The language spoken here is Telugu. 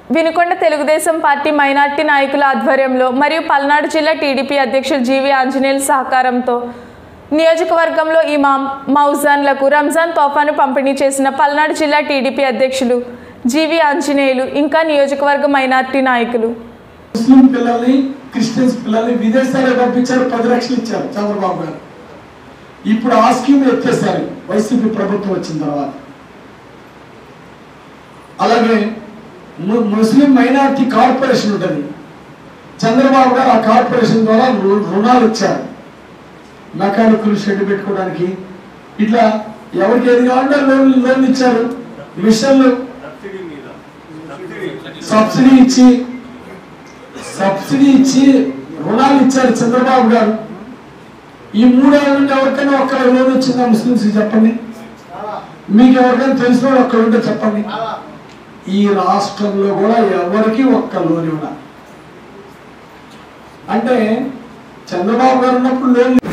వినుకొండ తెలుగుదేశం పార్టీ మైనార్టీ నాయకుల ఆధ్వర్యంలో మరియు పల్నాడు జిల్లా టీడీపీ అధ్యక్షులు జీవి ఆంజనేయుల సహకారంతో నియోజకవర్గంలో ఇమాం మౌజాన్లకు రంజాన్ తోఫాను పంపిణీ చేసిన పల్నాడు జిల్లా టీడీపీ అధ్యక్షులు జీవి ఆంజనేయులు ఇంకా నియోజకవర్గ మైనార్టీ నాయకులు ముస్లిం పిల్లల్ని క్రిస్టియన్స్ పిల్లల్ని విదేశాలకు పంపించారు పది లక్షలు ఇచ్చారు చంద్రబాబు గారు ఇప్పుడు ఆ స్కీమ్ ఎత్తేసారు వైసీపీ ప్రభుత్వం వచ్చిన తర్వాత అలాగే ము- ముస్లిం మైనారిటీ కార్పొరేషన్ ఉంటుంది చంద్రబాబు గారు ఆ కార్పొరేషన్ ద్వారా రు- రుణాలు ఇచ్చారు మెకానికల్ షెడ్ పెట్టుకోవడానికి ఇట్లా ఎవరికి ఏది కావాలంటే లోన్ లోన్ ఇచ్చారు మిషన్లు సబ్సిడీ ఇచ్చి సబ్సిడీ ఇచ్చి రుణాలు ఇచ్చారు చంద్రబాబు గారు ఈ మూడేళ్ళ నుండి ఎవరికైనా ఒక్క లోన్ వచ్చిందా ముస్లింస్ చెప్పండి మీకు ఎవరికైనా తెలిసిన వాళ్ళు ఒక్కరు ఉంటే చెప్పండి ఈ రాష్ట్రంలో కూడా ఎవరికి ఒక్క లోన్ ఇవ్వడం అంటే చంద్రబాబు గారు ఉన్నప్పుడు లోన్